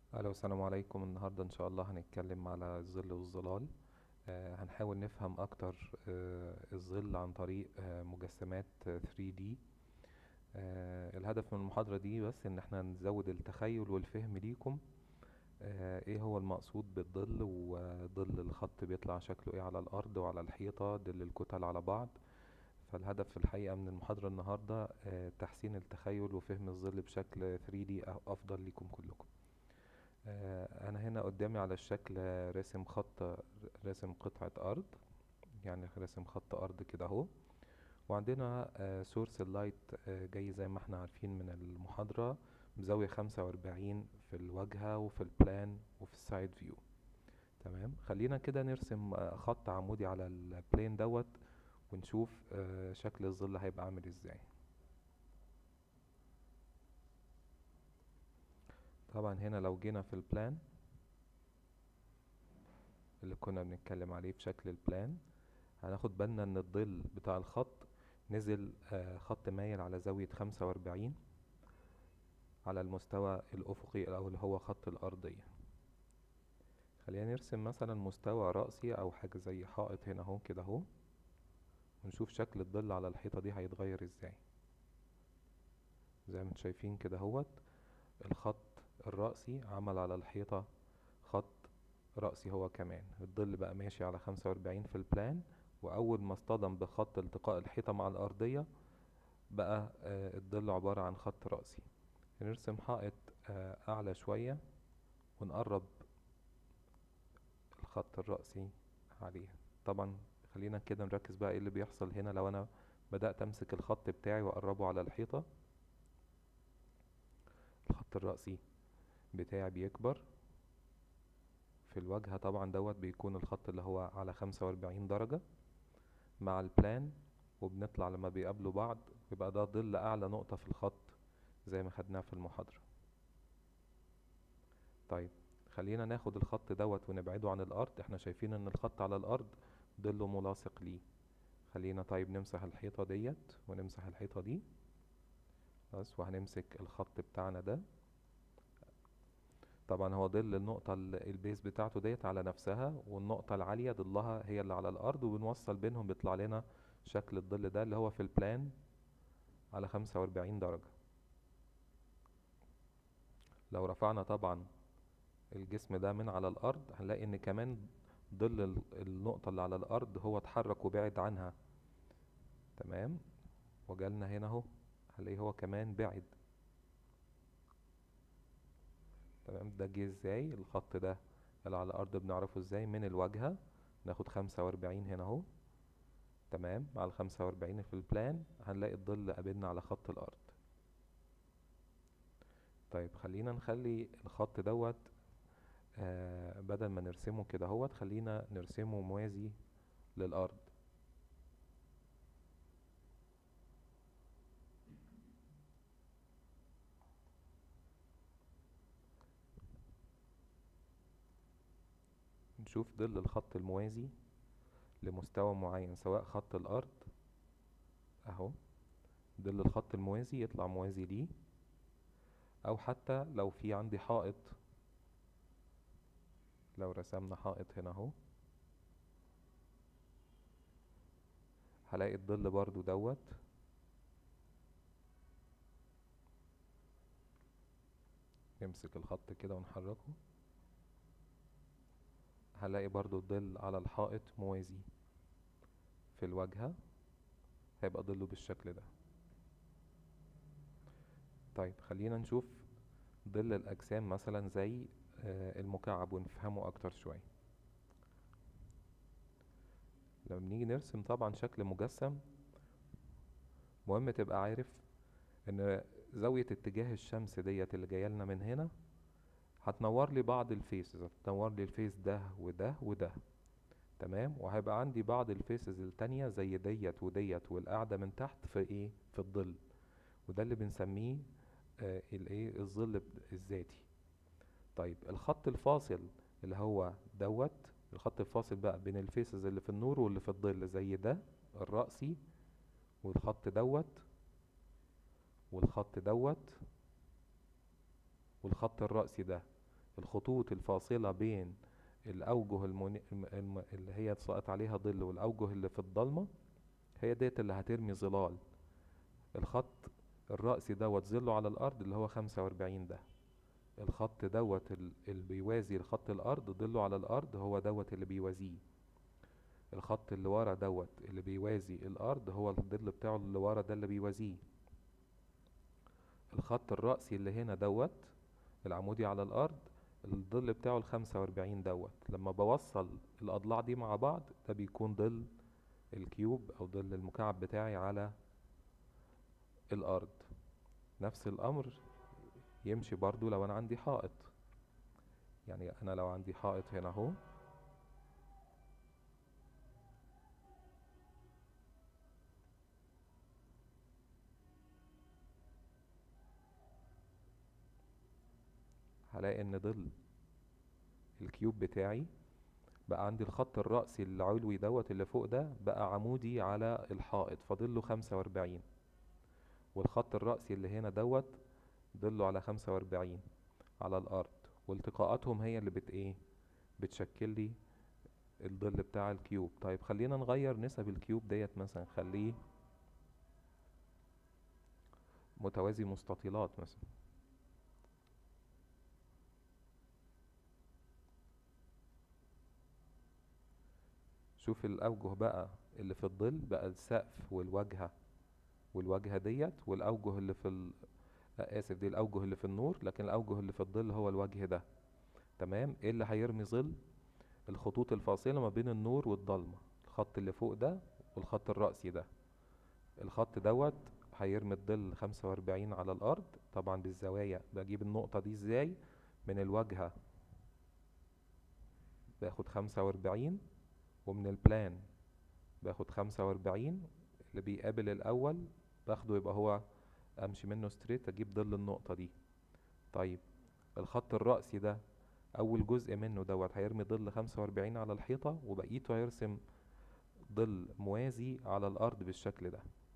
الو السلام عليكم النهارده ان شاء الله هنتكلم على الظل والظلال آه هنحاول نفهم اكتر آه الظل عن طريق آه مجسمات آه 3D آه الهدف من المحاضرة دي بس ان احنا نزود التخيل والفهم ليكم آه ايه هو المقصود بالظل وظل الخط بيطلع شكله ايه على الارض وعلى الحيطة ظل الكتل على بعض فالهدف في الحقيقة من المحاضرة النهاردة آه تحسين التخيل وفهم الظل بشكل 3D أ- افضل ليكم كلكم آه، انا هنا قدامي على الشكل آه، راسم خط راسم قطعة ارض يعني راسم خط ارض كده اهو وعندنا سورس اللايت جاي زي ما احنا عارفين من المحاضرة بزاوية خمسة واربعين في الواجهة وفي البلان وفي السايد فيو تمام خلينا كده نرسم آه، خط عمودي على البلين دوت ونشوف آه، شكل الظل هيبقى عامل ازاي طبعا هنا لو جينا في البلان اللي كنا بنتكلم عليه في شكل البلان هناخد بالنا ان الظل بتاع الخط نزل آه، خط مايل على زاوية خمسة واربعين على المستوى الأفقي أو اللي هو خط الأرضية خلينا نرسم مثلا مستوى رأسي أو حاجة زي حائط هنا اهو كده اهو ونشوف شكل الظل على الحيطة دي هيتغير ازاي زي ما انتم شايفين كده اهوت الخط الرأسي عمل على الحيطة خط رأسي هو كمان الظل بقى ماشي على خمسة واربعين في البلان وأول ما اصطدم بخط التقاء الحيطة مع الأرضية بقى آه، الظل عبارة عن خط رأسي نرسم حائط آه، أعلى شوية ونقرب الخط الرأسي عليه طبعا خلينا كده نركز بقى ايه اللي بيحصل هنا لو أنا بدأت أمسك الخط بتاعي وأقربه على الحيطة الخط الرأسي بتاعي بيكبر في الواجهة طبعا دوت بيكون الخط اللي هو على خمسة واربعين درجة مع البلان وبنطلع لما بيقابلوا بعض يبقى ده ظل أعلى نقطة في الخط زي ما خدناه في المحاضرة طيب خلينا ناخد الخط دوت ونبعده عن الأرض احنا شايفين ان الخط على الأرض ظله ملاصق ليه خلينا طيب نمسح الحيطة ديت ونمسح الحيطة دي بس وهنمسك الخط بتاعنا ده طبعا هو ظل النقطة ال- البيز بتاعته ديت على نفسها والنقطة العالية ظلها هي اللي على الأرض وبنوصل بينهم بيطلع لنا شكل الظل ده اللي هو في البلان على خمسة واربعين درجة لو رفعنا طبعا الجسم ده من على الأرض هنلاقي إن كمان ظل ال- النقطة اللي على الأرض هو اتحرك وبعد عنها تمام وجالنا هنا اهو هنلاقيه هو كمان بعد تمام ده جه ازاي الخط ده اللي على الأرض بنعرفه ازاي من الواجهة ناخد خمسة واربعين هنا اهو تمام مع الخمسة واربعين في البلان هنلاقي الظل قابلنا على خط الأرض طيب خلينا نخلي الخط دوت آه بدل ما نرسمه كده هوت خلينا نرسمه موازي للأرض نشوف ظل الخط الموازي لمستوى معين سواء خط الأرض أهو ظل الخط الموازي يطلع موازي ليه أو حتى لو في عندي حائط لو رسمنا حائط هنا اهو هلاقي الظل برضو دوت نمسك الخط كده ونحركه هلاقي برضو الظل على الحائط موازي في الواجهة هيبقى ظله بالشكل ده طيب خلينا نشوف ظل الأجسام مثلا زي آه، المكعب ونفهمه أكتر شوية لما بنيجي نرسم طبعا شكل مجسم مهم تبقى عارف ان زاوية اتجاه الشمس ديت اللي جاية لنا من هنا هتنور لي بعض الفيسز هتنور لي الفيس ده وده وده تمام وهيبقى عندي بعض الفيسز التانية زي ديت وديت والقاعدة من تحت في ايه في الظل وده اللي بنسميه آه الايه الظل ب- الذاتي طيب الخط الفاصل اللي هو دوت الخط الفاصل بقى بين الفيسز اللي في النور واللي في الظل زي ده الرأسي والخط دوت والخط دوت والخط الرأسي ده الخطوط الفاصلة بين الأوجه المن... الم... الم... اللي هي سقط عليها ظل والأوجه اللي في الضلمة هي ديت اللي هترمي ظلال الخط الرأسي دوت ظله على الأرض اللي هو خمسة وأربعين ده الخط دوت ال- اللي بيوازي لخط الأرض ظله على الأرض هو دوت اللي بيوازيه الخط اللي ورا دوت اللي بيوازي الأرض هو الظل بتاعه اللي ورا ده اللي بيوازيه الخط الرأسي اللي هنا دوت العمودي على الأرض الظل بتاعه الخمسة وأربعين دوت لما بوصل الأضلاع دي مع بعض ده بيكون ظل الكيوب أو ظل المكعب بتاعي على الأرض نفس الأمر يمشي برضو لو أنا عندي حائط يعني أنا لو عندي حائط هنا أهو هلاقي إن ظل الكيوب بتاعي بقى عندي الخط الرأسي العلوي دوت اللي فوق ده بقى عمودي على الحائط فضله خمسة وأربعين والخط الرأسي اللي هنا دوت ظله على خمسة وأربعين على الأرض والتقاءاتهم هي اللي بت ايه بتشكل لي الظل بتاع الكيوب طيب خلينا نغير نسب الكيوب ديت مثلا خليه متوازي مستطيلات مثلا شوف الأوجه بقى اللي في الظل بقى السقف والواجهة والواجهة ديت والأوجه اللي في ال... آه، آسف دي الأوجه اللي في النور لكن الأوجه اللي في الظل هو الوجه ده تمام ايه اللي هيرمي ظل الخطوط الفاصلة ما بين النور والضلمة الخط اللي فوق ده والخط الرأسي ده الخط دوت هيرمي الظل خمسة وأربعين على الأرض طبعا بالزوايا بجيب النقطة دي ازاي من الواجهة باخد خمسة وأربعين ومن البلان باخد خمسة وأربعين اللي بيقابل الأول باخده يبقى هو أمشي منه ستريت أجيب ظل النقطة دي طيب الخط الرأسي ده أول جزء منه دوت هيرمي ظل خمسة وأربعين على الحيطة وبقيته هيرسم ظل موازي على الأرض بالشكل ده